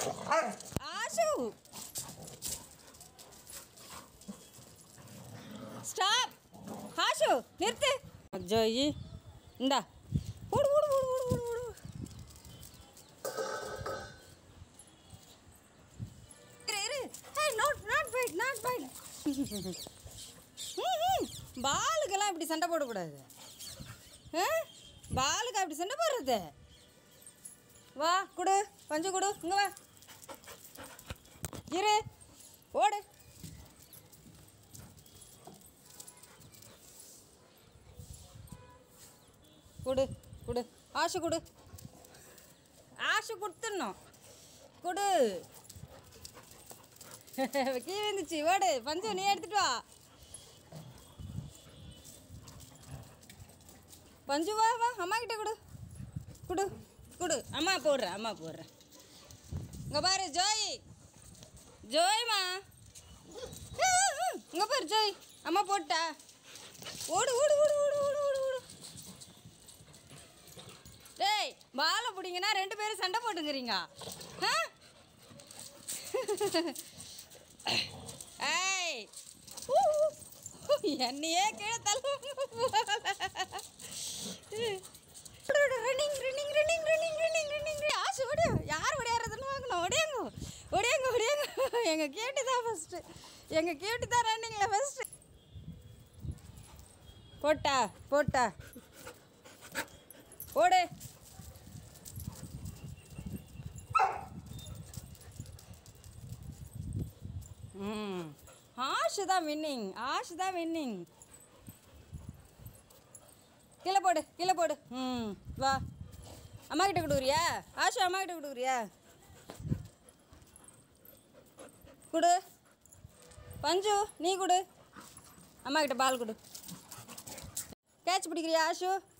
Ashu stop Ashu நிறுத்து Joey இந்தா ஓடு ஓடு ஓடு ஓடு ஓடு ஓடு இரு இரு hey not not fight not fight பாலுக்கெல்லாம் இப்படி சண்டை போடக்கூடாது ஆ பாலுக்கு அப்படி சண்டை போடுறது வா கொடு பஞ்சு கொடு இங்கே வா இரு ஓடு கொடு கொடு ஆசை கொடு ஆசை கொடுத்துடணும் கொடு கீழே இருந்துச்சு ஓடு பஞ்சு நீ எடுத்துட்டு வா பஞ்சு வா வா அம்மா கிட்ட கொடு கொடு கொடு அம்மா போடுறேன் அம்மா போடுறேன் இங்கே பாரு ஜோய் ஜோய்மா இங்கே பாரு ஜோய் அம்மா போட்டா ஓடு ஓடு ஓடு ஓடு ஓடு ஓடு ஓடு டேய் பாலை பிடிங்கன்னா ரெண்டு பேரும் சண்டை போட்டுங்கிறீங்க ஆ ஏய் ஊ, ஊ. என்னையே கீழே தள்ள running running running running running running ஆசை ஓடியா யார் ஓடியாடுறதுன்னு வாங்கணும் ஓடியாங்க ஓடியாங்க ஓடியாங்க எங்கள் கேட்டு தான் ஃபஸ்ட்டு எங்கள் கேட்டு தான் ரன்னிங்கில் ஃபஸ்ட்டு போட்டா போட்டா ஓடு ம் ஆஷு தான் வின்னிங் ஆஷு தான் வின்னிங் கீழே போடு கீழே போடு ம் வா அம்மா கிட்ட கொடுக்குறியா ஆஷு அம்மா கிட்ட கொடுக்குறியா கொடு பஞ்சு நீ கொடு அம்மா கிட்ட பால் கொடு கேட்ச் பிடிக்கிறியா ஆஷு